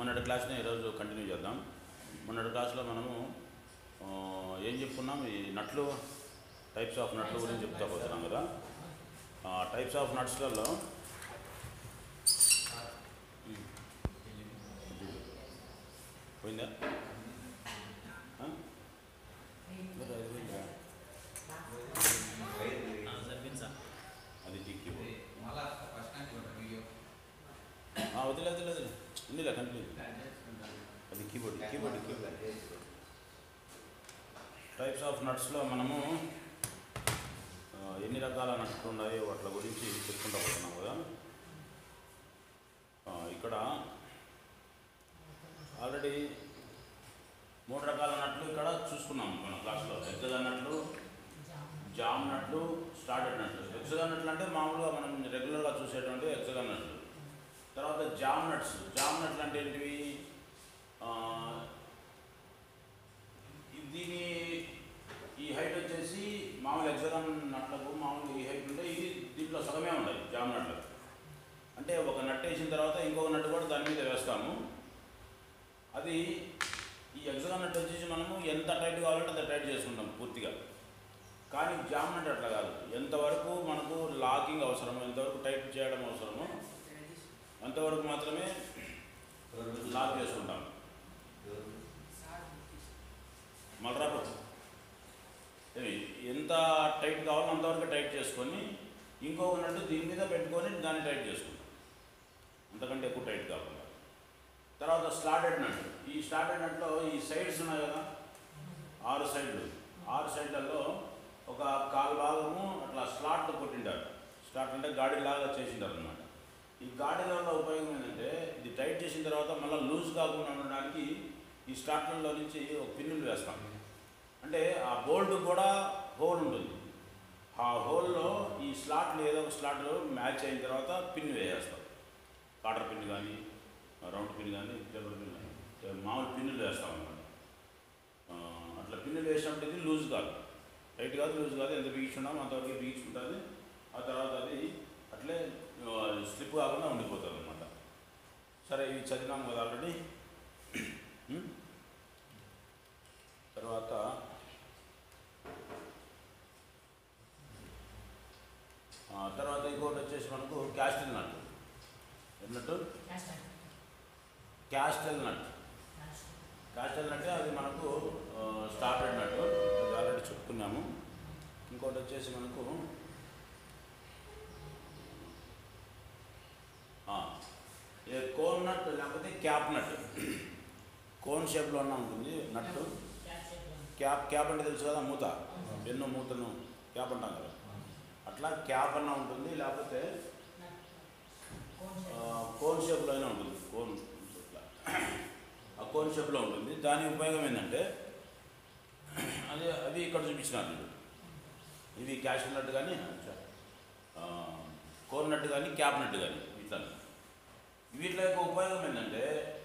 మొన్నటి క్లాస్ని ఈరోజు కంటిన్యూ చేద్దాం మొన్నటి క్లాస్లో మనము ఆ, ఏం చెప్పుకున్నాం ఈ నట్లు టైప్స్ ఆఫ్ నట్లు గురించి చెప్తా పోతున్నాం కదా టైప్స్ ఆఫ్ నట్స్లలో పోయిందా ఆ? మరి అది పోయిందా? అది టిక్కి వదిలే వదిలే వదిలే ఉందిలే కంటిన్యూ అది keyboard keyboard keyboard types of నట్స్లో మనము ఆ, ఎన్ని రకాల నట్లు ఉన్నాయి వాటి గురించి చెప్పుకుంటూ పోతున్నాం కదా ఆ, ఇక్కడ ఆల్రెడీ మూడు రకాల నట్లు ఇక్కడ చూసుకున్నాం మన క్లాస్లో ఎగ్జగా నట్లు జామ్ నట్లు స్టార్టెడ్ నట్లు ఎగ్జగా నట్లు అంటే మామూలుగా మనం రెగ్యులర్గా చూసేటువంటి ఎగ్జగా నట్లు తర్వాత జామ్ నట్స్ జామ్ నట్లు అంటే ఏంటివి ఆ, ఇది- దీని ఈ హైట్ వచ్చేసి మామూలు ఎగ్జగాన్ నట్లకు మామూలు ఈ హైట్ ఉంటే ఇది దీంట్లో సగమే ఉండదు జామ్ నట్లకు అంటే ఒక నట్ వేసిన తర్వాత ఇంకొక నట్టు కూడా దాని మీద వేస్తాము అది ఈ ఎగ్జామ్ నట్ వచ్చేసి మనము ఎంత టైట్ కావాలంటే అంత టైట్ చేసుకుంటాం పూర్తిగా కానీ జామ్ నట్ అట్లా కాదు ఎంతవరకు మనకు లాకింగ్ అవసరమో ఎంతవరకు టైట్ చేయడం అవసరమో అంతవరకు మాత్రమే లాక్ చేసుకుంటాం మళ్ళరాపు ఏమి, ఎంత టైట్ కావాలో అంతవరకు టైట్ చేసుకొని ఇంకొక నట్టు దీని మీద పెట్టుకొని దాన్ని టైట్ చేసుకుంటాం అంతకంటే ఎక్కువ టైట్ కాకుండా తర్వాత స్లాటెడ్ నట్ ఈ స్లాటెడ్ నట్లో ఈ సైడ్స్ ఉన్నాయి కదా ఆరు సైడ్లు ఆరు సైడ్లలో ఒక కాలు భాగము అట్లా స్లాట్ కొట్టింటారు స్లాట్ అంటే గాడిలాగా చేసింటారు అనమాట ఈ గాడిల వల్ల ఉపయోగం ఏంటంటే ఇది టైట్ చేసిన తర్వాత మళ్ళీ లూజ్ కాకుండా ఉండడానికి ఈ స్లాట్లలో నుంచి ఒక పిన్నులు వేస్తాం అంటే ఆ బోల్ట్ కూడా హోల్ ఉంటుంది ఆ హోల్లో ఈ స్లాట్లు ఏదో ఒక స్లాట్లో మ్యాచ్ అయిన తర్వాత పిన్ వేసేస్తాం కాటర్ పిన్ కానీ రౌండ్ పిన్ కానీ టేబుల్ పిన్ కానీ మామూలు పిన్నులు వేస్తాం అన్నమాట ఆ, అట్లా పిన్నులు వేసినప్పుడు ఇది లూజ్ కాదు టైట్ కాదు లూజ్ కాదు ఎంత బిగించున్నామో అంతవరకు బిగించుకుంటుంది ఆ తర్వాత అది అట్లే స్లిప్ కాకుండా ఉండిపోతుంది అనమాట సరే ఇవి చదివినాం కదా ఆల్రెడీ ఉం? తర్వాత ఆ, తర్వాత ఇంకోటి వచ్చేసి మనకు క్యాస్టిల్ నట్ ఎన్నట్టు క్యాస్టల్ నట్ క్యాస్టల్ నట్ అది మనకు స్టార్టెడ్ నట్టు అది ఆల్రెడీ చెప్పుకున్నాము ఇంకోటి వచ్చేసి మనకు ఆ, ఏ కోన్ నట్ లేకపోతే క్యాప్ నట్ కోన్ షేప్లో ఉన్న ఉంటుంది నట్టు క్యాప్ క్యాప్ అంటే తెలుసు కదా మూత ఎన్నో మూతను క్యాప్ అంటాం కదా అట్లా క్యాప్ అన్న ఉంటుంది లేకపోతే ఆ, కోన్ షేప్లో అయినా ఉంటుంది కోన్ ఇట్లా ఆ కోన్ షేప్లో ఉంటుంది దాని ఉపయోగం ఏంటంటే అది అవి ఇక్కడ చూపించినారు వీళ్ళు. ఇవి క్యాష్ నట్టు కానీ ఆ, కోన్ నట్టు కానీ క్యాప్ నట్టు కానీ ఇట్లా వీటిలో యొక్క ఉపయోగం ఏంటంటే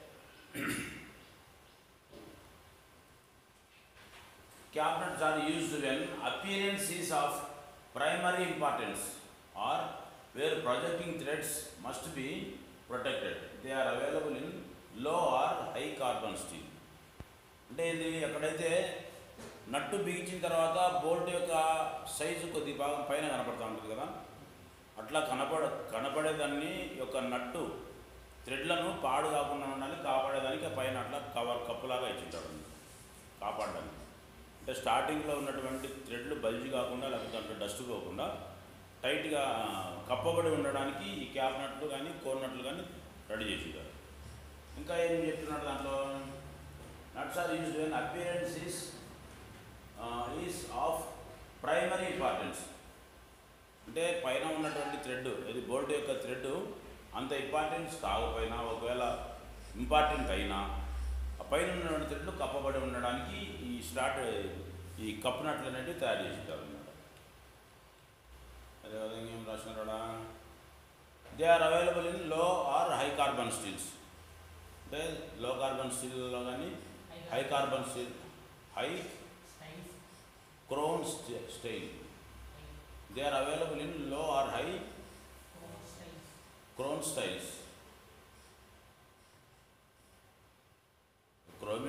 cap nuts are used when appearance is of primary importance or where projecting threads must be protected they are available in low or high carbon steel అంటే ఇది ఎక్కడైతే నట్టు బిగించిన తర్వాత బోల్ట్ యొక్క సైజు కొద్ది భాగం పైన కనపడతా ఉంటుంది కదా అట్లా కనపడ కనపడేదాన్ని యొక్క నట్టు థ్రెడ్లను పాడు కాకుండా ఉండాలి కాపాడేదానికి పైన అట్లా కవర్ కప్పులాగా ఇచ్చింటాడు కాపాడడానికి అంటే స్టార్టింగ్లో ఉన్నటువంటి థ్రెడ్లు బల్జి కాకుండా లేకపోతే దాంట్లో డస్ట్ పోకుండా టైట్గా కప్పబడి ఉండడానికి ఈ క్యాప్ నట్లు కానీ కోర్ నట్లు కానీ రెడీ చేసింటారు ఇంకా ఏం చెప్తున్నాడు దాంట్లో nuts are used when appearance is is of primary importance అంటే పైన ఉన్నటువంటి థ్రెడ్ ఇది బోల్ట్ యొక్క థ్రెడ్ అంత ఇంపార్టెన్స్ కాకపోయినా ఒకవేళ ఇంపార్టెంట్ అయినా ఆ పైన ఉన్నటువంటి థ్రెడ్లు కప్పబడి ఉండడానికి ఈ స్టార్ట్ ఈ కప్పు నట్లు అనేవి తయారు చేసింటారు అనమాట అదేవిధంగా ఏం రాసినారా they are available in low or high carbon steels అంటే లో కార్బన్ స్టీల్లో కానీ high carbon steel high chrome steel they are available in low or high chrome steels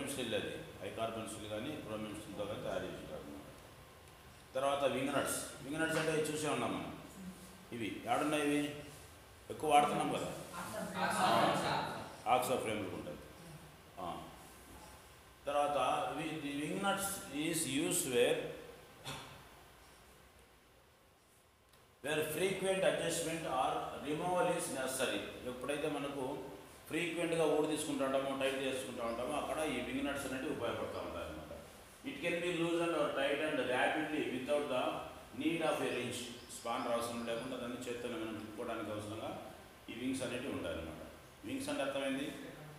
chromium steel అది హై కార్బన్ స్టీల్ కానీ chromium స్టీల్తో కానీ తయారు చేసింటారు తర్వాత వింగ్ నట్స్ వింగ్ నట్స్ అంటే చూసే ఉన్నాం మనం ఇవి ఏడున్నాయి ఇవి ఎక్కువ వాడుతున్నాం కదా ఆక్సో ఫ్రేమ్లు ఉంటాయి ఆ. తర్వాత the wing nuts is use where where frequent adjustment or removal is necessary ఎప్పుడైతే మనకు ఫ్రీక్వెంట్గా ఊడి తీసుకుంటూ ఉంటామో టైట్ చేసుకుంటూ ఉంటామో అక్కడ ఈ వింగ్ నట్స్ అనేవి ఉపయోగపడుతూ ఉంటాయి అనమాట it can be loose and tight and rapidly without the need of a wrench spanner అవసరం లేకుండా దాన్ని చేతితో మనం తిప్పుకోవడానికి అవసరంగా ఈ వింగ్స్ అనేవి ఉంటాయి అనమాట వింగ్స్ అంటే అర్థమైంది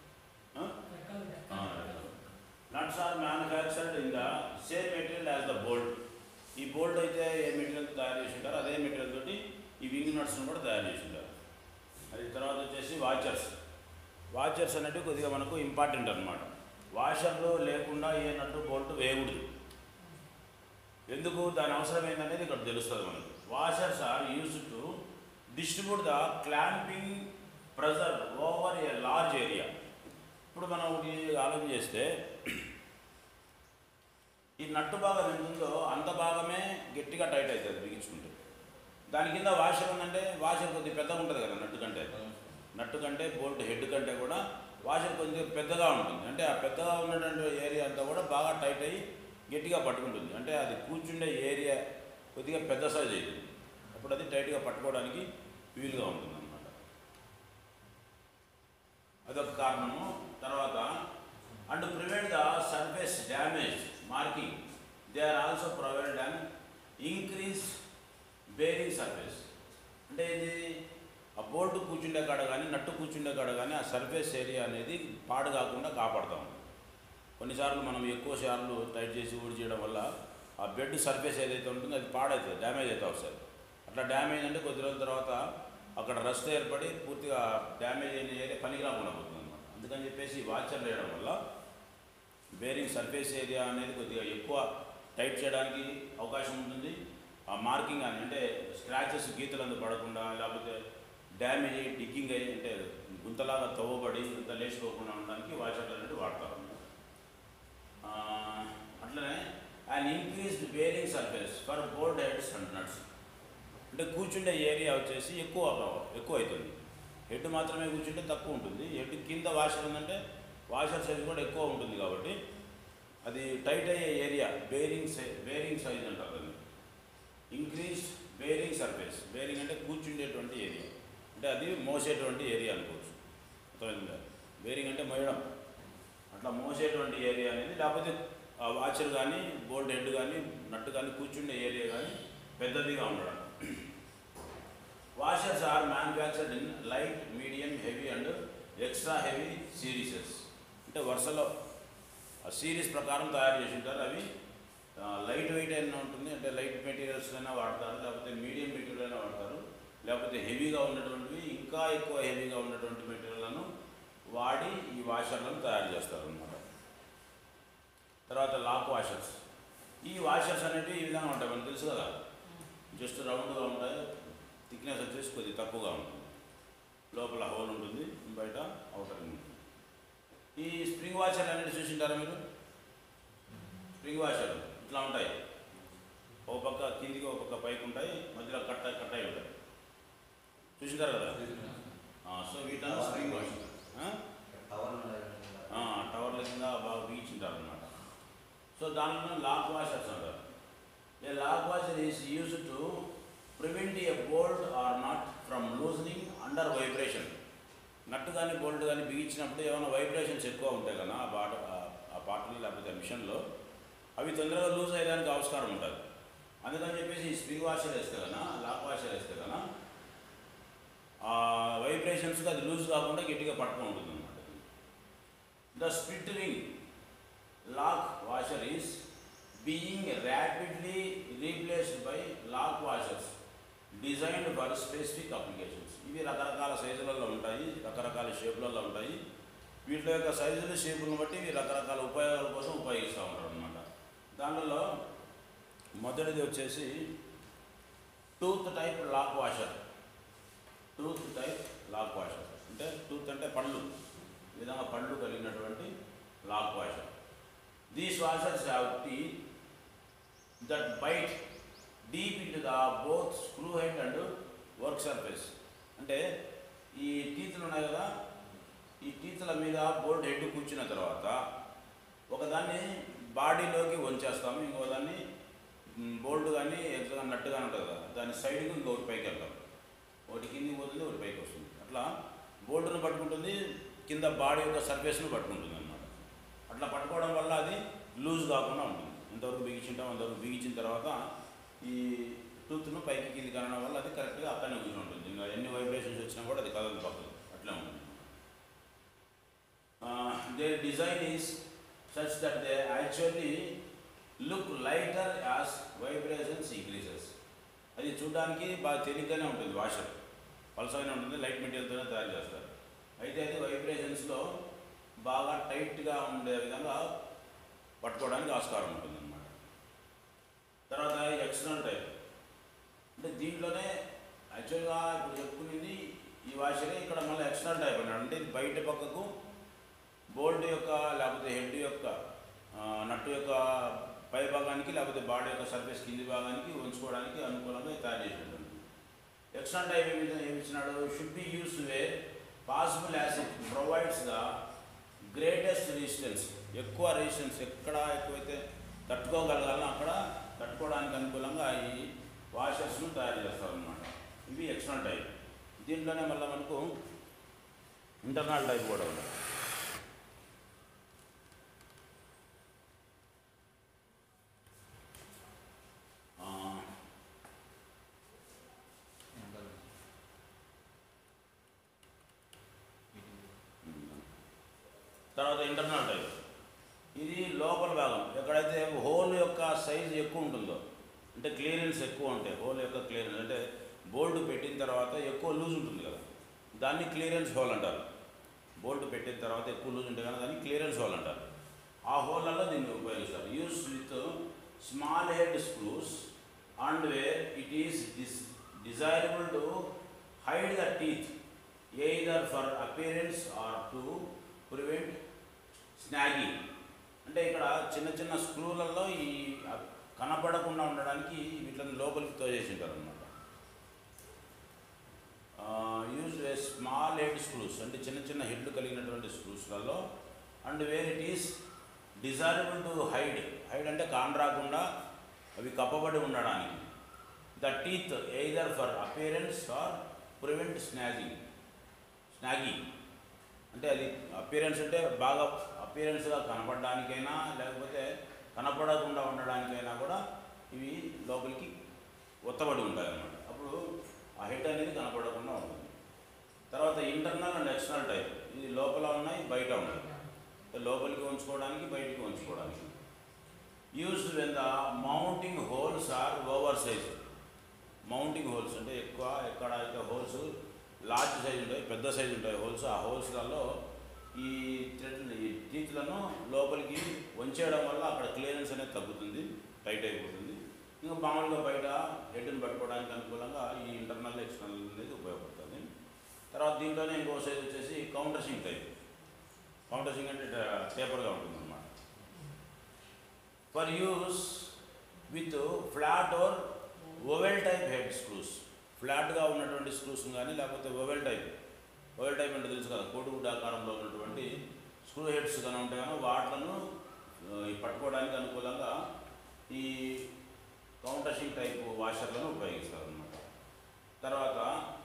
nuts are manufactured in the same material as the bolt ఈ బోల్ట్ అయితే ఏ మెటీరియల్ తయారు చేసి ఉంటారో అదే మెటీరియల్ తోటి ఈ వింగ్ నట్స్ను కూడా తయారు చేసి ఉంటారు అది తర్వాత వచ్చేసి వాచర్స్ వాచర్స్ అనేవి కొద్దిగా మనకు ఇంపార్టెంట్ అనమాట వాషర్లు లేకుండా ఏ నట్టు బోల్ట్ వేయకూడదు ఎందుకు దాని అవసరం ఏందనేది ఇక్కడ తెలుస్తుంది మనకు washers are use to distribute the clamping pressure over a large area ఇప్పుడు మనం ఒకటి ఆలోచన చేస్తే ఈ నట్టు భాగం ఎంత ఉందో అంత భాగమే గట్టిగా టైట్ అవుతుంది బిగించుకుంటే దాని కింద వాషర్ ఉందంటే వాషర్ కొద్దిగా పెద్దగా ఉంటుంది కదా నట్టు కంటే నట్టు కంటే బోల్ట్ హెడ్ కంటే కూడా వాషర్ కొంచెం పెద్దగా ఉంటుంది అంటే ఆ పెద్దగా ఉన్నటువంటి ఏరియా అంతా కూడా బాగా టైట్ అయ్యి గట్టిగా పట్టుకుంటుంది అంటే అది కూర్చుండే ఏరియా కొద్దిగా పెద్ద సైజ్ అవుతుంది అప్పుడు అది టైట్గా పట్టుకోవడానికి వీలుగా ఉంటుంది అనమాట అదొక కారణము తర్వాత and prevent the surface damage marking they are also provided and increase bearing surface అంటే ఇది ఆ బోల్ట్ కూర్చుండే కాడ కానీ నట్టు కూర్చుండే కాడ కానీ ఆ సర్ఫేస్ ఏరియా అనేది పాడు కాకుండా కాపాడుతాం కొన్నిసార్లు మనం ఎక్కువ సార్లు టైట్ చేసి ఊడి చేయడం వల్ల ఆ బెడ్ సర్ఫేస్ ఏదైతే ఉంటుందో అది పాడవుతుంది డ్యామేజ్ అయితే వస్తుంది అట్లా డ్యామేజ్ అంటే కొద్ది రోజుల తర్వాత అక్కడ రస్ట్ ఏర్పడి పూర్తిగా డ్యామేజ్ అయిన ఏరియా పనికి రాకుండా పోతుంది అనమాట అందుకని చెప్పేసి వాచర్ వేయడం వల్ల బేరింగ్ సర్ఫేస్ ఏరియా అనేది కొద్దిగా ఎక్కువ టైట్ చేయడానికి అవకాశం ఉంటుంది ఆ మార్కింగ్ అని అంటే స్క్రాచెస్ గీతలు అందు పడకుండా లేకపోతే డ్యామేజ్ అయ్యి డిగ్గింగ్ అయ్యి అంటే గుంతలాగా తవ్వబడి ఇంత లేచిపోకుండా ఉండడానికి వాచర్లు అనేది వాడతారు ఆ, అట్లనే and increased bearing surface for bolt heads and nuts అంటే కూర్చుండే ఏరియా వచ్చేసి ఎక్కువ ఎక్కువ అవుతుంది హెడ్ మాత్రమే కూర్చుంటే తక్కువ ఉంటుంది హెడ్ కింద వాషర్ ఉందంటే వాషర్ సైజ్ కూడా ఎక్కువ ఉంటుంది కాబట్టి అది టైట్ అయ్యే area bearing size bearing size అంటారు అది ఇంక్రీజ్ బేరింగ్ సర్ఫేస్ బేరింగ్ అంటే కూర్చుండేటువంటి ఏరియా అంటే అది మోసేటువంటి ఏరియా అనుకోవచ్చు అర్థమైందా బేరింగ్ అంటే మోయడం అట్లా మోసేటువంటి ఏరియా అనేది లేకపోతే ఆ వాచర్ కానీ బోల్ట్ హెడ్ కానీ నట్టు కానీ కూర్చుండే ఏరియా కానీ పెద్దదిగా ఉండడం washers are manufactured in light medium heavy and extra heavy series అంటే వరుసలో ఆ సిరీస్ ప్రకారం తయారు చేసి ఉంటారు అవి లైట్ వెయిట్ అయినా ఉంటుంది అంటే లైట్ మెటీరియల్స్ అయినా వాడతారు లేకపోతే మీడియం మెటీరియల్ అయినా వాడతారు లేకపోతే హెవీగా ఉన్నటువంటివి ఇంకా ఎక్కువ హెవీగా ఉన్నటువంటి మెటీరియల్లను వాడి ఈ వాషర్లను తయారు చేస్తారు అన్నమాట తర్వాత లాక్ వాషర్స్ ఈ వాషర్స్ అనేవి ఈ విధంగా ఉంటాయి మనకు తెలుసు కదా జస్ట్ రౌండ్గా ఉంటాయి థిక్నెస్ వచ్చేసి కొద్దిగా తక్కువగా ఉంటుంది లోపల హోల్ ఉంటుంది బయట అవుటర్ ఉంటుంది ఈ స్ప్రింగ్ వాషర్ అనేది చూసింటారా మీరు స్ప్రింగ్ వాషర్ ఇట్లా ఉంటాయి ఒక పక్క కిందికి ఒక పక్క పైకి ఉంటాయి మధ్యలో కట్ట కట్ అయి ఉంటాయి చూసింటారు కదా ఆ, సో వీటನ್ನು స్ప్రింగ్ వాషర్ టవర్ల కింద బాగా బిగించుంటారు అనమాట సో దానిలో లాక్ వాషర్స్ అంటారు a lock washer is use to prevent a bolt or nut from loosening under vibration nut కానీ బోల్ట్ కానీ బిగించినప్పుడు ఏమైనా వైబ్రేషన్స్ ఎక్కువ ఉంటాయి కదా ఆ పాట ఆ పాటలో లేకపోతే మిషన్లో అవి తొందరగా లూజ్ అయ్యడానికి ఆస్కారం ఉంటుంది అందుకని చెప్పేసి ఈ స్ప్రింగ్ వాషర్ వేస్తే కన్నా లాక్ వాషర్ వేస్తే కన్నా ఆ వైబ్రేషన్స్కి అది లూజ్ కాకుండా గట్టిగా పట్టుకుని ఉంటుంది అనమాట the split ring lock washer is being rapidly replaced by lock washers designed for specific applications ఇవి రకరకాల సైజులలో ఉంటాయి రకరకాల షేపులలో ఉంటాయి వీటి యొక్క సైజులు షేపులను బట్టి ఇవి రకరకాల ఉపయోగాల కోసం ఉపయోగిస్తూ ఉంటారు అనమాట దానిలో మొదటిది వచ్చేసి tooth type lock washer tooth type lock washer అంటే టూత్ అంటే పళ్ళు ఈ విధంగా పళ్ళు కలిగినటువంటి lock washer These washers have teeth that bite deep into the both screw head and work surface. అంటే ఈ టీతులు ఉన్నాయి కదా ఈ టీతుల మీద బోల్ట్ హెడ్ కూర్చున్న తర్వాత ఒకదాన్ని బాడీలోకి వంచేస్తాము ఇంకో దాన్ని బోల్ట్ కానీ ఎగ్జాగా నట్టుగా ఉంటుంది కదా దాని సైడ్కి ఇంకొకటి పైకి వెళ్తాం ఒకటి కిందికి పోతుంది ఒకటి పైకి వస్తుంది అట్లా బోల్ట్ను పట్టుకుంటుంది కింద బాడీ యొక్క సర్ఫేస్ను పట్టుకుంటుంది అనమాట అట్లా పట్టుకోవడం వల్ల అది లూజ్ కాకుండా ఉంటుంది ఎంతవరకు బిగించుంటాం అంతవరకు బిగించిన తర్వాత ఈ టూత్ను పైకి కింది కనడం వల్ల అది కరెక్ట్గా అక్కడనే కూర్చొని ఉంటుంది ఇంకా ఎన్ని వైబ్రేషన్స్ వచ్చినా కూడా అది కదలు పక్కదు అట్లా ఉంటుంది their design is such that they actually look lighter as vibrations increases అది చూడడానికి బాగా తేలిగ్గానే ఉంటుంది వాషర్ పలసగానే ఉంటుంది లైట్ మెటీరియల్తోనే తయారు చేస్తారు అయితే అది వైబ్రేషన్స్లో బాగా టైట్గా ఉండే విధంగా పట్టుకోవడానికి ఆస్కారం ఉంటుంది అనమాట తర్వాత ఎక్స్టర్నల్ టైప్ అంటే దీంట్లోనే యాక్చువల్గా ఇప్పుడు చెప్పుకునేది ఈ వాషరే ఇక్కడ మళ్ళీ ఎక్స్టర్నల్ టైప్ అన్నాడు అంటే ఇది బయట పక్కకు బోల్ట్ యొక్క లేకపోతే హెడ్ యొక్క ఆ, నట్టు యొక్క పై భాగానికి లేకపోతే బాడీ యొక్క సర్ఫేస్ కింది భాగానికి ఉంచుకోవడానికి అనుకూలంగా ఇది తయారు చేసి ఉంటుంది ఎక్స్టర్నల్ టైప్ ఏమి ఏమి ఇచ్చినాడు should be use where possible as it provides the greatest resistance ఎక్కువ రెసిస్టెన్స్ ఎక్కడ ఎక్కువైతే తట్టుకోగలగాలో అక్కడ తట్టుకోవడానికి అనుకూలంగా ఈ వాషర్స్ను తయారు చేస్తారన్నమాట ఇవి ఎక్స్టర్నల్ టైప్ దీంట్లోనే మళ్ళీ మనకు ఇంటర్నల్ టైప్ కూడా ఉంది ఆ, తర్వాత ఇంటర్నల్ టైప్ ఇది లోపల భాగం ఎక్కడైతే హోల్ యొక్క సైజ్ ఎక్కువ ఉంటుందో అంటే క్లియరెన్స్ ఎక్కువ ఉంటాయి హోల్ యొక్క క్లియరెన్స్ అంటే బోల్ట్ పెట్టిన తర్వాత ఎక్కువ లూజ్ ఉంటుంది కదా దాన్ని క్లియరెన్స్ హోల్ అంటారు బోల్ట్ పెట్టిన తర్వాత ఎక్కువ లూజ్ ఉంటుంది కదా దాన్ని క్లియరెన్స్ హోల్ అంటారు ఆ హోల్లలో దీన్ని ఉపయోగిస్తారు use with small head screws and where it is desirable to hide the teeth either for appearance or to prevent snagging అంటే ఇక్కడ చిన్న చిన్న స్క్రూలలో ఈ కనపడకుండా ఉండడానికి వీటిని లోపలికి తోచేసి ఉంటారు అనమాట use a small head screws అంటే చిన్న చిన్న హెడ్లు కలిగినటువంటి స్క్రూస్లలో and where it is desirable to hide hide అంటే కాన్ రాకుండా అవి కప్పబడి ఉండడానికి the teeth either for appearance or prevent snagging snagging అంటే అది అపియరెన్స్ అంటే బాగా అపియరెన్స్గా కనపడడానికైనా లేకపోతే కనపడకుండా ఉండడానికైనా కూడా ఇవి లోపలికి ఒత్తబడి ఉంటాయి అన్నమాట అప్పుడు ఆ హెడ్ అనేది కనపడకుండా ఉంటుంది తర్వాత ఇంటర్నల్ అండ్ ఎక్స్టర్నల్ టైప్ ఇది లోపల ఉన్నాయి బయట ఉన్నాయి అంటే లోపలికి ఉంచుకోవడానికి బయటికి ఉంచుకోవడానికి used when the mounting holes are oversize mounting holes అంటే ఎక్కువ ఎక్కడ అయితే హోల్స్ లార్జ్ సైజ్ ఉంటాయి పెద్ద సైజ్ ఉంటాయి హోల్స్ ఆ హోల్స్లలో ఈ థ్రెడ్ ఈ టీత్లను లోపలికి వంచేయడం వల్ల అక్కడ క్లియరెన్స్ అనేది తగ్గుతుంది టైట్ అయిపోతుంది ఇంకా మామూలుగా బయట హెడ్ని పట్టుకోవడానికి అనుకూలంగా ఈ ఇంటర్నల్ ఎక్స్టర్నల్ అనేది ఉపయోగపడుతుంది తర్వాత దీంట్లోనే ఇంకో సైజ్ వచ్చేసి countersink type countersink అంటే టేపర్గా ఉంటుంది అన్నమాట for use with flat or oval type head screws ఫ్లాట్గా ఉన్నటువంటి స్క్రూస్ కానీ లేకపోతే ఓవెల్ టైప్ ఓవెల్ టైప్ అంటే తెలుసు కదా కోడిగుడ్డ ఆకారంలో ఉన్నటువంటి స్క్రూ హెడ్స్ కానీ ఉంటాయి కానీ వాటిలను ఆ, ఈ పట్టుకోవడానికి అనుకూలంగా ఈ కౌంటర్షింగ్ టైప్ వాషర్లను ఉపయోగిస్తారు అన్నమాట తర్వాత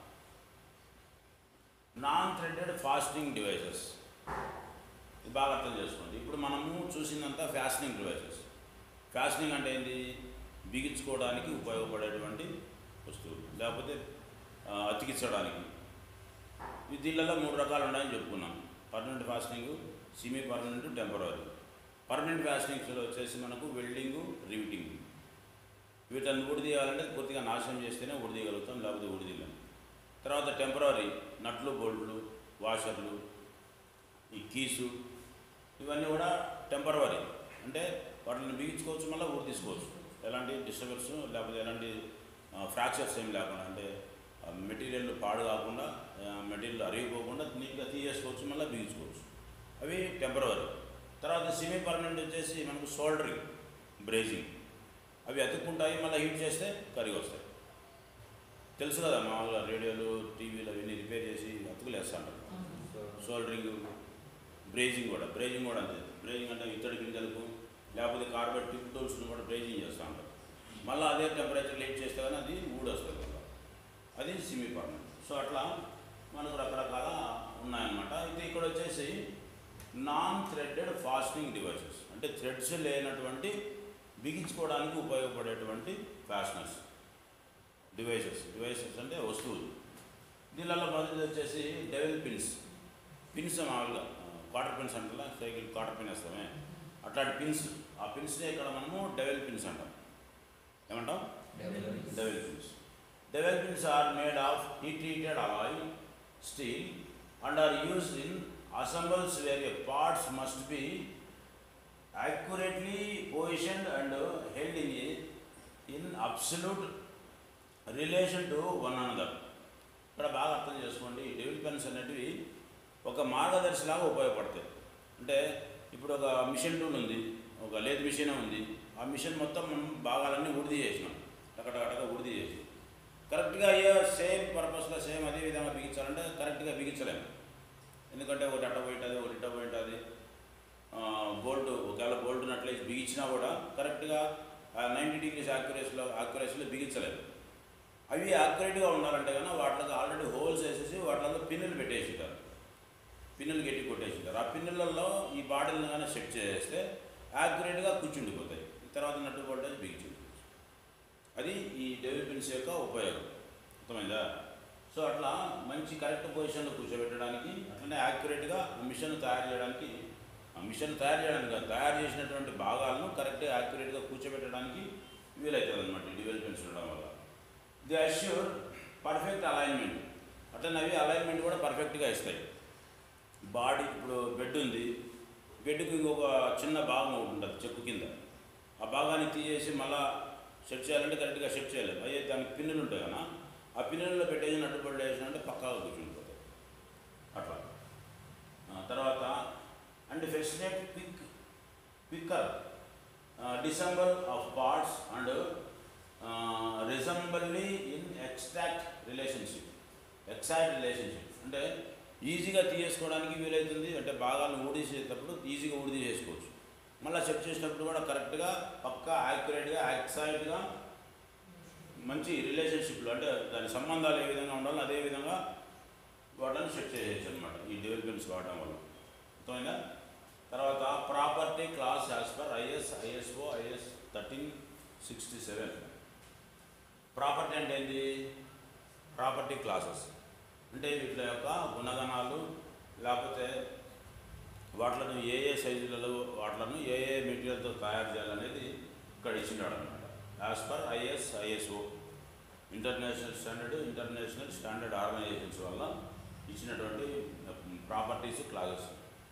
నాన్ థ్రెడెడ్ ఫాస్టింగ్ డివైసెస్ ఇది బాగా అర్థం చేసుకోండి ఇప్పుడు మనము చూసిందంతా ఫ్యాస్టింగ్ డివైసెస్ ఫ్యాస్టింగ్ అంటే ఏంటి బిగించుకోవడానికి ఉపయోగపడేటువంటి వస్తువులు లేకపోతే ఆ, అతికించడానికి ఈ దీనిలలో మూడు రకాలు ఉన్నాయని చెప్పుకున్నాం permanent fastening semi permanent temporary permanent ఫాస్టింగ్స్లో వచ్చేసి మనకు వెల్డింగు రివిటింగ్ వీటిని ఊడిదీయాలంటే పూర్తిగా నాశనం చేస్తేనే ఊడిదీయగలుగుతాం లేకపోతే ఊడిదీయలేం తర్వాత టెంపరీ నట్లు బోల్ట్లు వాషర్లు ఈ కీసు ఇవన్నీ కూడా టెంపరవరీ అంటే వాటిని బిగించుకోవచ్చు మళ్ళీ ఊరి తీసుకోవచ్చు ఎలాంటి డిస్టర్బెన్స్ లేకపోతే ఎలాంటి ఫ్రాక్చర్స్ ఏం లేకుండా అంటే మెటీరియల్ పాడు కాకుండా మెటీరియల్ అరిగిపోకుండా నీట్గా తీసేసుకోవచ్చు మళ్ళీ బిగించుకోవచ్చు అవి టెంపరవరీ తర్వాత సెమీ పర్మనెంట్ వచ్చేసి మనకు సోల్డరింగ్ బ్రేజింగ్ అవి అతుక్కుంటాయి మళ్ళీ హీట్ చేస్తే కరిగి వస్తాయి తెలుసు కదా మామూలుగా రేడియోలు టీవీలు అవన్నీ రిపేర్ చేసి అతుకులు వేస్తుంటారు సోల్డరింగ్ బ్రేజింగ్ కూడా బ్రేజింగ్ కూడా అంతే బ్రేజింగ్ అంటే ఇత్తడి గింజలకు లేకపోతే కార్బెట్ టిప్ టూల్స్ని కూడా బ్రేజింగ్ చేస్తూ ఉంటారు మళ్ళీ అదే టెంపరేచర్ లేట్ చేస్తే కానీ అది ఊడొస్తుంది కదా అది సిమీ పర్మనెంట్ సో అట్లా మనకు రకరకాల ఉన్నాయన్నమాట అయితే ఇక్కడ వచ్చేసి నాన్ థ్రెడెడ్ ఫాస్టింగ్ డివైసెస్ అంటే థ్రెడ్స్ లేనటువంటి బిగించుకోవడానికి ఉపయోగపడేటువంటి ఫ్యాషనర్స్ డివైసెస్ డివైసెస్ అంటే వస్తువులు దీనిలో మొదటిది వచ్చేసి డెవిల్ పిన్స్ పిన్స్ మామూలుగా క్వార్టర్ పిన్స్ అంటారా సైకిల్ క్వార్టర్ పిన్ వేస్తామే అట్లాంటి పిన్స్ ఆ పిన్స్నే ఇక్కడ మనము డెవిల్ పిన్స్ అంటాం ఏమంటాం dowel pins dowel pins are made of heat treated alloy steel and are used in assembles where a parts must be accurately positioned and held in a, in absolute relation to one another ఇక్కడ బాగా అర్థం చేసుకోండి ఈ devil pens అనేటివి ఒక మార్గదర్శిలాగా ఉపయోగపడతాయి అంటే ఇప్పుడు ఒక మిషన్ టూల్ ఉంది ఒక లేత్ మిషన్ ఉంది ఆ మిషన్ మొత్తం మనం భాగాలన్నీ ఉడిది చేసినాం టకటకటగా ఉడిది చేసి కరెక్ట్గా అయ్యే సేమ్ పర్పస్గా సేమ్ అదే విధంగా బిగించాలంటే కరెక్ట్గా బిగించలేము ఎందుకంటే ఒకటి అట్ట పోయింటుంది ఒకటి ఇట్ట పోయింటుంది బోల్ట్ ఒకవేళ బోల్ట్ నట్లయితే బిగించినా కూడా కరెక్ట్గా నైంటీ డిగ్రీస్ యాక్యురేసీలో యాక్యురేసీలో బిగించలేదు అవి యాక్యురేట్గా ఉండాలంటే కన్నా వాటికి ఆల్రెడీ హోల్స్ వేసేసి వాటిలో పిన్నులు పెట్టేసింటారు పిన్నులు గట్టి కొట్టేసింటారు ఆ పిన్నులలో ఈ బాడీలను కానీ సెట్ చేస్తే యాక్యురేట్గా కూర్చుండిపోతాయి తర్వాత నట్టు వోల్టేజ్ బిగించింది అది ఈ డెవిల్ పిన్స్ యొక్క ఉపయోగం అర్థమైందా సో అట్లా మంచి కరెక్ట్ పొజిషన్లో కూర్చోబెట్టడానికి అట్లనే యాక్యురేట్గా మిషన్ తయారు చేయడానికి ఆ మిషన్ తయారు చేయడానికి కాదు, తయారు చేసినటువంటి భాగాలను కరెక్ట్గా యాక్యురేట్గా కూర్చోబెట్టడానికి వీలవుతుంది అనమాట ఈ డెవిల్ పెన్స్ ఉండడం వల్ల ది అష్యూర్ పర్ఫెక్ట్ అలైన్మెంట్ అట్లనే అవి అలైన్మెంట్ కూడా పర్ఫెక్ట్గా ఇస్తాయి బాడీ ఇప్పుడు బెడ్ ఉంది బెడ్కి ఇంకొక చిన్న భాగం ఒకటి ఉంటుంది చెక్కు కింద ఆ భాగాన్ని తీసేసి మళ్ళా సెట్ చేయాలంటే కరెక్ట్గా సెట్ చేయలేదు అయ్యే దానికి పిన్నులు ఉంటాయి కదా ఆ పిన్నుల్లో పెట్టేసి నట్టుబడి వేసినంటే పక్కాగా కూర్చుండిపోతాయి అట్లా ఆ, తర్వాత and facilitate quick quicker disassembly of parts and reassembly in extract relationship exact relationship అంటే ఈజీగా తీసేసుకోవడానికి వీలవుతుంది అంటే భాగాలను ఊడిసేటప్పుడు ఈజీగా ఊడి చేసుకోవచ్చు మళ్ళీ సెట్ చేసినప్పుడు కూడా కరెక్ట్గా పక్కా యాక్యురేట్గా ఎక్సైట్గా మంచి రిలేషన్షిప్లు అంటే దాని సంబంధాలు ఏ విధంగా ఉండాలో అదే విధంగా వాటిని సెట్ చేయొచ్చు అనమాట ఈ డెవలప్మెంట్స్ వాడడం వల్ల అర్థమైందా తర్వాత property class as per IS ISO IS thirteen sixty seven property అంటే ఏంటి ప్రాపర్టీ క్లాసెస్ అంటే వీటి యొక్క గుణగణాలు లేకపోతే వాటిలను ఏ ఏ సైజులలో వాటిలను ఏ ఏ మెటీరియల్తో తయారు చేయాలనేది ఇక్కడ ఇచ్చినాడు అనమాట as per IS ISO international standard international standard organizations వల్ల ఇచ్చినటువంటి properties classes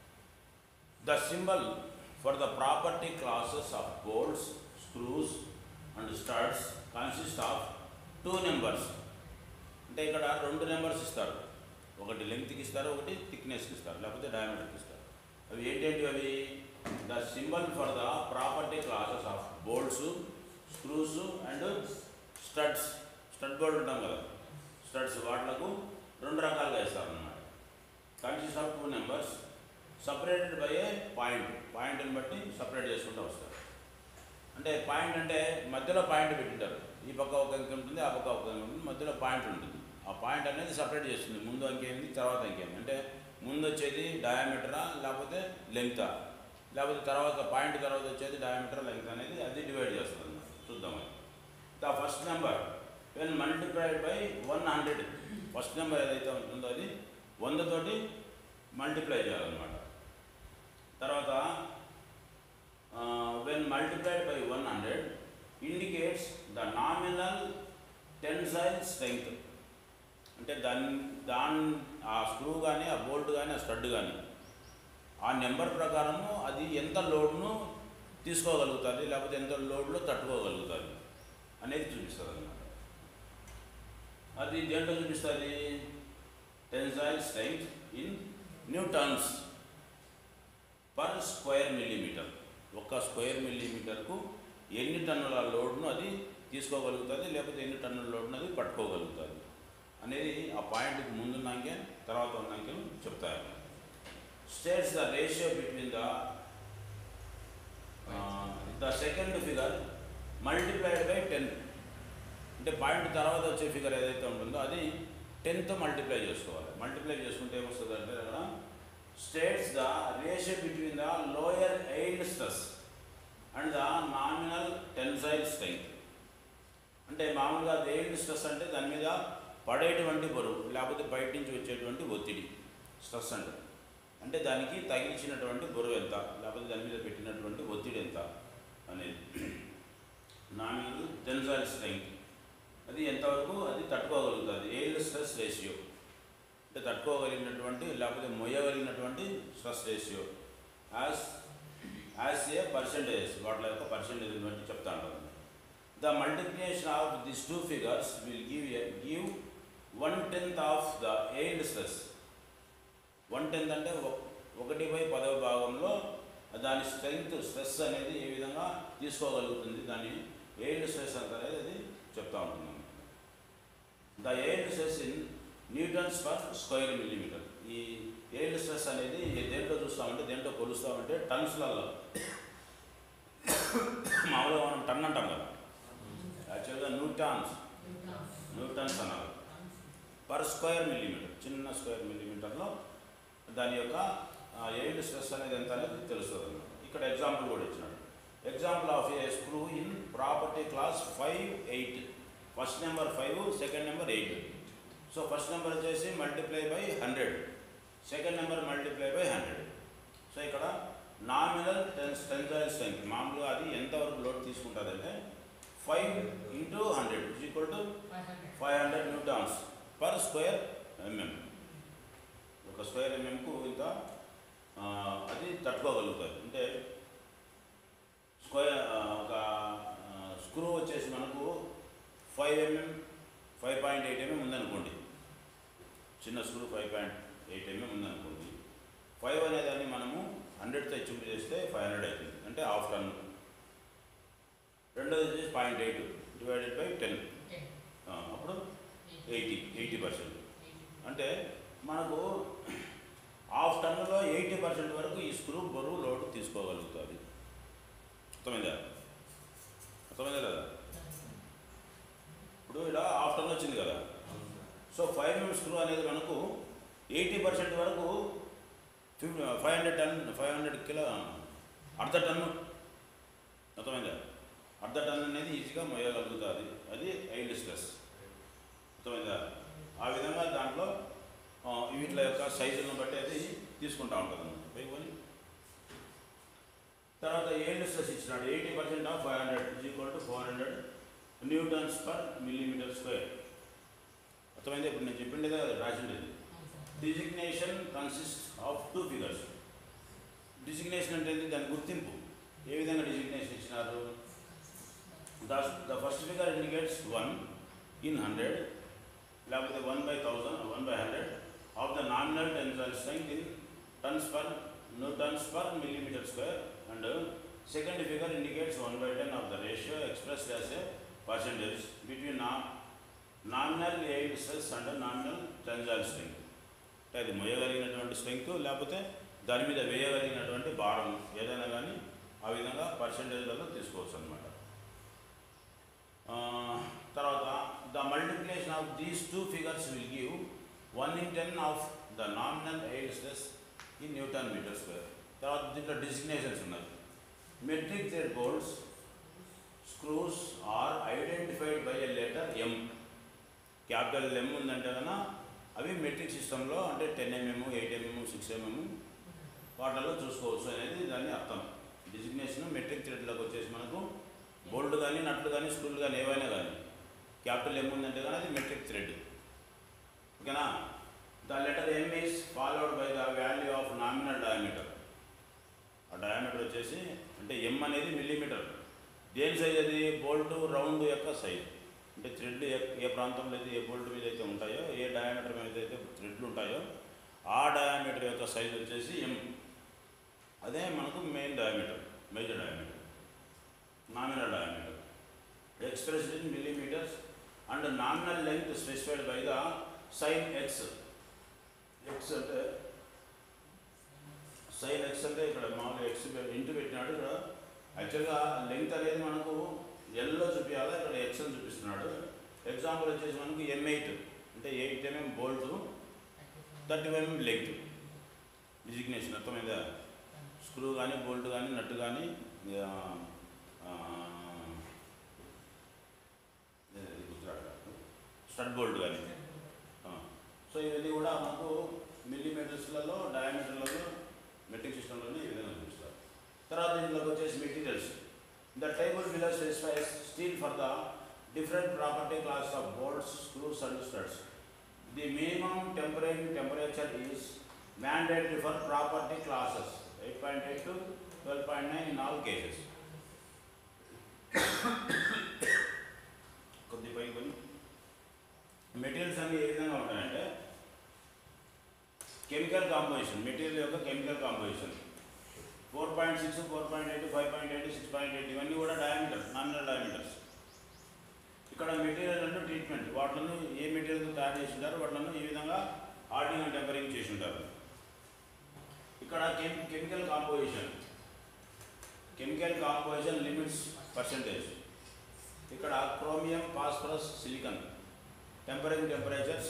the symbol for the property classes of bolts screws and studs consist of two numbers అంటే ఇక్కడ రెండు నెంబర్స్ ఇస్తారు ఒకటి లెంగ్త్కి ఇస్తారు ఒకటి థిక్నెస్కి ఇస్తారు లేకపోతే డయామీటర్కి ఇస్తారు అవి ఏంటంటే అవి the symbol for the property classes of bolts screws and studs stud bolt ఉంటాం కదా స్టడ్స్ వాటిలకు రెండు రకాలుగా ఇస్తారు అన్నమాట consist of two numbers separated by a point పాయింట్ని బట్టి సపరేట్ చేసుకుంటూ వస్తారు అంటే పాయింట్ అంటే మధ్యలో పాయింట్ పెట్టింటారు ఈ పక్క ఒక అంకె ఉంటుంది ఆ పక్క ఒక అంకె ఉంటుంది మధ్యలో పాయింట్ ఉంటుంది ఆ పాయింట్ అనేది సపరేట్ చేస్తుంది ముందు అంకె ఏంది తర్వాత అంకె ఏంది అంటే ముందు వచ్చేది డయామీటరా లేకపోతే లెంగ్తా లేకపోతే తర్వాత పాయింట్ తర్వాత వచ్చేది డయామీటర్ లెంగ్త్ అనేది అది డివైడ్ చేస్తుంది అన్నమాట చూద్దాం అది the first number when multiplied by one hundred first number ఏదైతే ఉంటుందో అది వందతోటి మల్టిప్లై చేయాలన్నమాట తర్వాత when multiplied by one hundred indicates the nominal tensile strength అంటే దాని దాని ఆ స్క్రూ కానీ ఆ బోల్ట్ కానీ ఆ స్టడ్ కానీ ఆ నెంబర్ ప్రకారము అది ఎంత లోడ్ను తీసుకోగలుగుతుంది లేకపోతే ఎంత లోడ్లో తట్టుకోగలుగుతుంది అనేది చూపిస్తుంది అన్నమాట అది దేంట్లో చూపిస్తుంది tensile strength in newtons per per square millimeter ఒక్క స్క్వేర్ మిల్లీమీటర్కు ఎన్ని టన్నుల లోడ్ను అది తీసుకోగలుగుతుంది లేకపోతే ఎన్ని టన్నుల లోడ్ను అది పట్టుకోగలుగుతుంది అనేది ఆ పాయింట్కి ముందున్న అంకె తర్వాత ఉన్న అంకెలు చెప్తారు states the ratio between the the second figure multiplied by ten అంటే పాయింట్ తర్వాత వచ్చే ఫిగర్ ఏదైతే ఉంటుందో అది టెన్త్ మల్టిప్లై చేసుకోవాలి మల్టిప్లై చేసుకుంటే ఏమొస్తుంది అంటే అక్కడ states the ratio between the lower yield stress and the nominal tensile strength అంటే మామూలుగా ఎయిల్డ్ స్ట్రెస్ అంటే దాని మీద పడేటువంటి బరువు లేకపోతే బయట నుంచి వచ్చేటువంటి ఒత్తిడి స్ట్రెస్ అంటే అంటే దానికి తగిలించినటువంటి బరువు ఎంత లేకపోతే దాని మీద పెట్టినటువంటి ఒత్తిడి ఎంత అనేది నామినల్ టెన్సైల్ స్ట్రెంగ్త్ అది ఎంతవరకు అది తట్టుకోగలుగుతుంది ఎయిల్డ్ స్ట్రెస్ రేషియో అంటే తట్టుకోగలిగినటువంటి లేకపోతే మొయ్యగలిగినటువంటి stress ratio as as a percentage వాటి యొక్క పర్సంటేజ్ బట్టి చెప్తా ఉంటాను the multiplication of this two figures will give give one tenth of the yield stress one tenth అంటే ఒక- ఒకటి బై పదవ భాగంలో దాని స్ట్రెంగ్త్ స్ట్రెస్ అనేది ఏ విధంగా తీసుకోగలుగుతుంది దాని ఎయిల్డ్ స్ట్రెస్ అంత అనేది అది చెప్తా ఉంటున్నాను the yield stress in newtons per square millimeter ఈ ఎయిల్డ్ స్ట్రెస్ అనేది దేంట్లో చూస్తామంటే దేంట్లో కొలుస్తామంటే టన్స్లలో మామూలుగా మనం టన్ అంటాం కదా యాక్చువల్గా న్యూటాన్స్ న్యూటన్స్ అన్నారు పర్ స్క్వేర్ మిల్లీమీటర్ చిన్న స్క్వేర్ మిల్లీమీటర్లో దాని యొక్క ఎయిల్డ్ స్ట్రెస్ అనేది ఎంత అనేది తెలుస్తుంది అన్నమాట ఇక్కడ ఎగ్జాంపుల్ కూడా ఇచ్చినాడు example of a screw in property class five eight first number five second number eight so first number వచ్చేసి multiply by hundred second number multiply by hundred so ఇక్కడ నామినల్ టెన్స్ టెన్సైల్ స్ట్రెంగ్త్ మామూలుగా అది ఎంతవరకు load తీసుకుంటుందంటే five into hundred is equal to five hundred newtons per square mm ఒక square ఎంఎంకు ఇంత ఆ, అది తట్టుకోగలుగుతుంది అంటే స్క్వేర్ ఆ, ఒక స్క్రూ వచ్చేసి మనకు five mm five point eight mm ఉందనుకోండి చిన్న screw five point eight mm ఉందనుకోండి ఫైవ్ అనే దాన్ని మనము హండ్రెడ్తో చూపు చేస్తే ఫైవ్ హండ్రెడ్ అవుతుంది అంటే హాఫ్ టన్ రెండోది వచ్చేసి point eight divided by ten అప్పుడు ఎయిటీ ఎయిటీ పర్సెంట్ అంటే మనకు హాఫ్ టన్నులో ఎయిటీ పర్సెంట్ వరకు ఈ స్క్రూ బరువు లోడ్ తీసుకోగలుగుతుంది అర్థమైందా అర్థమైందా కదా ఇప్పుడు ఇలా హాఫ్ టన్ వచ్చింది కదా సో ఫైవ్ ఎంఎం స్క్రూ అనేది మనకు ఎయిటీ పర్సెంట్ వరకు fifty five hundred ton five hundred kilo అర్ధ టన్ను అర్థమైందా అర్ధ టన్ అనేది ఈజీగా మోయగలుగుతుంది అది ఐల్డ్ స్ట్రెస్ అర్థమైందా ఆ విధంగా దాంట్లో ఆ, వీటిల యొక్క సైజులను బట్టి అది తీసుకుంటా ఉంటుంది అన్నమాట పైకొని తర్వాత ఏళ్ళు స్ట్రెస్ ఇచ్చినాడు eighty percent of five hundred is equal to four hundred newtons per millimeter square అర్థమైంది ఇప్పుడు నేను చెప్పిండేదే అది రాసిండేది designation consist of two figures designation అంటే ఏంటి? దాని గుర్తింపు ఏ విధంగా డిజిగ్నేషన్ ఇచ్చినారు the the first figure indicates one in hundred లేకపోతే one by thousand one by hundred of the nominal tensile strength in tons per newtons per millimeter square and second figure indicates one by ten of the ratio expressed as a percentage between నా nominal yield stress and nominal tensile strength అంటే అది మొయ్యగలిగినటువంటి strength లేకపోతే దాని మీద వేయగలిగినటువంటి భారం ఏదైనా కానీ ఆ విధంగా పర్సెంటేజ్లలో తీసుకోవచ్చు అనమాట తర్వాత the multiplication of these two figures will give one in ten of the nominal yield stress in newton meter square తర్వాత దీంట్లో డిసిగ్నేషన్స్ ఉన్నాయి metric thread bolts screws are identified by a letter M capital M ఉందంటే కనుక అవి metric సిస్టంలో అంటే ten mm eight mm six mm వాటిల్లో చూసుకోవచ్చు అనేది దాని అర్థం డిజిగ్నేషన్ మెట్రిక్ థ్రెడ్లోకి వచ్చేసి మనకు బోల్డ్ కానీ నట్లు కానీ స్క్రూలు కానీ ఏవైనా కానీ క్యాపిటల్ ఎం ఉందంటే కానీ అది మెట్రిక్ థ్రెడ్ ఓకేనా the letter M is followed by the value of nominal diameter ఆ డయామీటర్ వచ్చేసి అంటే ఎం అనేది మిల్లీమీటర్ దేని సైజ్ అది బోల్ట్ రౌండ్ యొక్క సైజ్ అంటే థ్రెడ్లు ఏ ఏ ప్రాంతంలో అయితే ఏ బోల్ట్ మీద అయితే ఉంటాయో ఏ డయామీటర్ మీద అయితే థ్రెడ్లు ఉంటాయో ఆ డయామీటర్ యొక్క సైజ్ వచ్చేసి ఎం అదే మనకు main diameter major diameter nominal diameter expressed in millimeters and nominal length specified by the sign X X అంటే సైన్ ఎక్స్ అంటే ఇక్కడ మామూలుగా ఎక్స్ ఇంటూ పెట్టినాడు ఇక్కడ యాక్చువల్గా లెంగ్త్ అనేది మనకు ఎల్లో చూపించాలి ఇక్కడ ఎక్స్ అని చూపిస్తున్నాడు ఎగ్జాంపుల్ వచ్చేసి మనకు ఎం ఎయిట్ అంటే eight mm bolt thirty mm length designation అర్థమైందా స్క్రూ కానీ బోల్ట్ కానీ నట్టు కానీ స్టడ్ బోల్ట్ కానీ సో ఇవన్నీ కూడా మనకు మిల్లీమీటర్స్లలో డయామీటర్లలో మెట్రిక్ సిస్టంలోనే ఈ విధంగా చూపిస్తారు తర్వాత ఇందులోకి వచ్చేసి materials the table below specifies steel for the different property class of bolts screws and studs the minimum temperature temperature is mandatory for property classes eight point eight to twelve point nine in all cases కొద్ది పై కొన్ని materials అన్ని ఏ విధంగా ఉంటాయంటే chemical composition material యొక్క chemical composition four point six four point eight five point eight six point eight ఇవన్నీ కూడా డయామీటర్స్ నామినల్ డయామీటర్స్ ఇక్కడ మెటీరియల్ అంటే ట్రీట్మెంట్ వాటిని ఏ మెటీరియల్తో తయారు చేసి ఉంటారు వాటిని ఈ విధంగా హార్డింగ్ అండ్ టెంపరింగ్ చేసి ఉంటారు ఇక్కడ chem chemical composition chemical composition limits percentage ఇక్కడ chromium phosphorus silicon tempering temperatures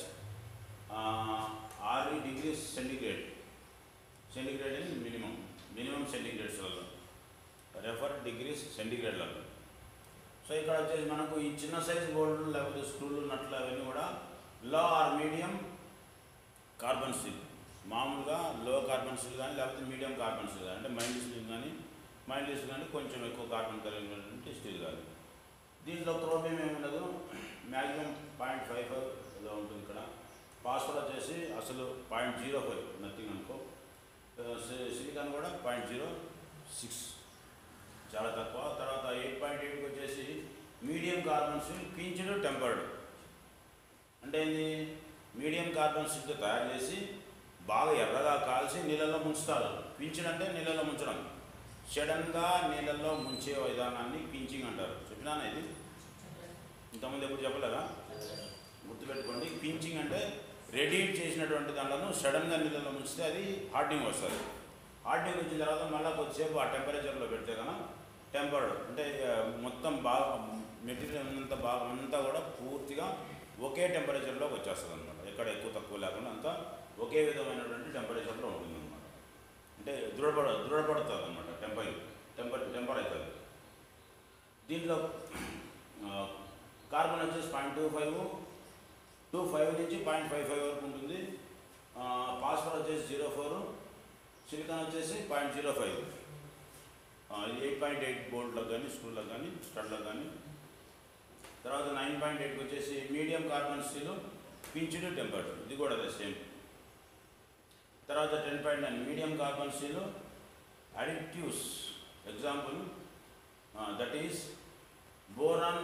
ఆరు degrees centigrade centigrade in minimum minimum సెంటిగ్రేడ్స్లలో రెఫర్ డిగ్రీస్ సెంటిగ్రేడ్లలో సో ఇక్కడ వచ్చేసి మనకు ఈ చిన్న సైజ్ బోల్డ్ లేకపోతే స్క్రూలు నట్లు అవన్నీ కూడా లో ఆర్ మీడియం కార్బన్ స్టీల్ మామూలుగా లో కార్బన్ స్టీల్ కానీ లేకపోతే మీడియం కార్బన్ స్టీల్ కానీ అంటే మైండ్ స్టీల్ కానీ మైండ్ స్టీల్ కానీ కొంచెం ఎక్కువ కార్బన్ కలిగినటువంటి స్టీల్ కానీ దీంట్లో క్రోమియం ఏమి ఉండదు మ్యాక్సిమం పాయింట్ ఫైవ్ ఫైవ్ ఏదో ఉంటుంది ఇక్కడ ఫాస్ఫర్ వచ్చేసి అసలు పాయింట్ జీరో ఫైవ్ నథింగ్ అనుకో సిలికాన్ కూడా పాయింట్ జీరో సిక్స్ చాలా తక్కువ తర్వాత ఎయిట్ పాయింట్ ఎయిట్కి వచ్చేసి medium carbon steel quenched tempered అంటే ఏంది మీడియం కార్బన్ స్టీల్తో తయారు చేసి బాగా ఎర్రగా కాల్చి నీళ్ళల్లో ముంచుతారు పింఛన్ అంటే నీళ్ళల్లో ముంచడం సడన్గా నీళ్ళల్లో ముంచే విధానాన్ని పించింగ్ అంటారు చెప్పినానా ఇది ఇంతకుముందు ఎప్పుడు చెప్పలేదా గుర్తుపెట్టుకోండి పించింగ్ అంటే రెడీట్ చేసినటువంటి దాంట్లో సడన్గా నీళ్ళలో ముంచితే అది హార్డింగ్ వస్తుంది హార్డింగ్ వచ్చిన తర్వాత మళ్ళీ కొద్దిసేపు ఆ టెంపరేచర్లో పెడితే కనుక టెంపర్డ్ అంటే ఆ, మొత్తం బాగా మెటీరియల్ అంతా బాగా అంతా కూడా పూర్తిగా ఒకే టెంపరేచర్లోకి వచ్చేస్తుంది అనమాట ఎక్కడ ఎక్కువ తక్కువ లేకుండా అంతా ఒకే విధమైనటువంటి టెంపరేచర్లో ఉంటుంది అనమాట అంటే దృఢపడ దృఢపడుతుంది అనమాట టెంపర్ టెంపర్ టెంపర్ అవుతుంది దీంట్లో ఆ, కార్బన్ వచ్చేసి point two five two five నుంచి పాయింట్ ఫైవ్ ఫైవ్ వరకు ఉంటుంది ఆ, ఫాస్ఫర్ వచ్చేసి జీరో ఫోర్ సిలికాన్ వచ్చేసి point zero five eight point eight బోల్డ్లకు కానీ స్క్రూలకు కానీ స్టడ్లకు కానీ తర్వాత నైన్ పాయింట్ ఎయిట్కి వచ్చేసి medium carbon steel quenched tempered ఇది కూడా అదే సేమ్ తర్వాత ten point nine medium carbon steel additives example that is boron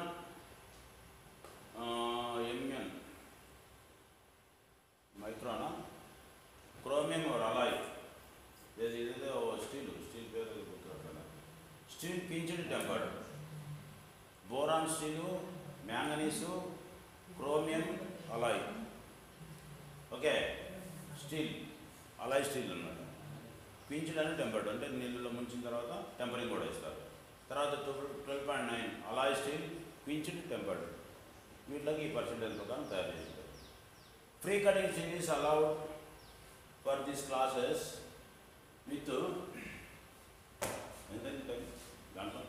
MN మైక్రోనా క్రోమియం ఆర్ అలాయ్ ఏది ఇదేదో స్టీల్ స్టీల్ పేరు గుర్తురావట్లేదు. Steel quenched tempered boron steel manganese chromium alloy okay steel alloy steel అన్నమాట పించుడు అని tempered అంటే నీళ్ళలో ముంచిన తర్వాత టెంపరింగ్ కూడా ఇస్తారు తర్వాత twelve twelve point nine alloy steel quenched tempered వీటిలోకి ఈ పర్సెంటేజ్ ప్రకారం తయారు చేస్తారు free cutting steel is allowed for this classes with ఎంత దాంట్లో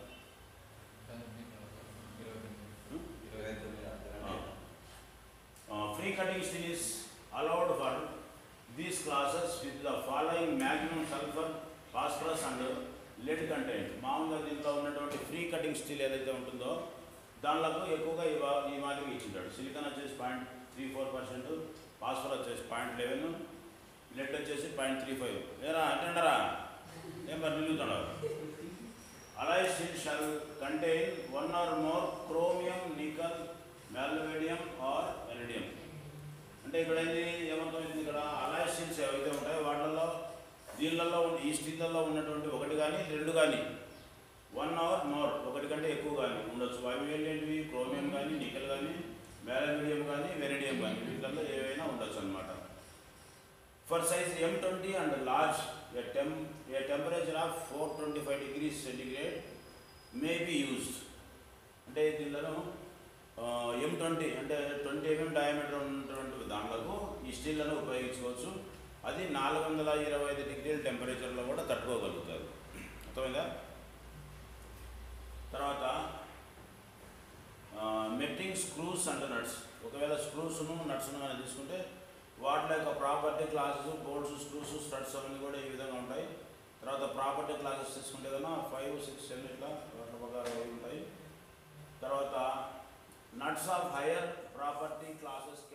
free cutting steel is allowed for these classes with the following maximum sulphur phosphorus and lead content మామూలుగా దీంట్లో ఉన్నటువంటి ఫ్రీ కటింగ్ స్టీల్ ఏదైతే ఉంటుందో దానిలో ఎక్కువగా ఈ వా- ఈ మాదిరిగా ఇచ్చింటాడు సిలికాన్ వచ్చేసి point three four percent phosphor వచ్చేసి పాయింట్ లెవెన్ లెడ్ వచ్చేసి పాయింట్ త్రీ ఫైవ్ ఏరా అటెండరా ఏం మరి నిలుగుతున్నాడు alloy steel shall contain one or more chromium nickel molybdenum or vanadium అంటే ఇక్కడ ఏంది ఏమర్థమైంది ఇక్కడ అలాయ్ స్టీల్స్ ఏవైతే ఉంటాయో వాటిల్లో దీనిలలో ఉన్న ఈ స్టీళ్ళల్లో ఉన్నటువంటి ఒకటి కానీ రెండు కానీ వన్ అవర్ మోర్ ఒకటి కంటే ఎక్కువ కానీ ఉండొచ్చు అవి ఏంటంటివి క్రోమియం కానీ నికెల్ కానీ మ్యాలమీడియం కానీ వెరిడియం కానీ వీటిల్లో ఏవైనా ఉండొచ్చు అనమాట for size M twenty and large a tem a temperature of four twenty five degrees centigrade may be used అంటే దీనిలో ఎం ట్వంటీ అంటే ట్వంటీ ఎంఎం డయామీటర్ ఉన్నటువంటి దాంట్లకు ఈ స్టీల్లను ఉపయోగించుకోవచ్చు అది నాలుగు వందల ఇరవై ఐదు డిగ్రీల టెంపరేచర్లో కూడా తట్టుకోగలుగుతారు అర్థమైందా తర్వాత మెట్టింగ్ స్క్రూస్ అండ్ నట్స్ ఒకవేళ స్క్రూస్ను నట్స్ను కానీ తీసుకుంటే వాటి యొక్క property classes bolts screws studs అవన్నీ కూడా ఈ విధంగా ఉంటాయి తర్వాత ప్రాపర్టీ క్లాసెస్ తీసుకుంటే కన్నా ఫైవ్ సిక్స్ సెవెన్ ఇట్లా వాటి ప్రకారం అవి ఉంటాయి తర్వాత nuts of higher property classes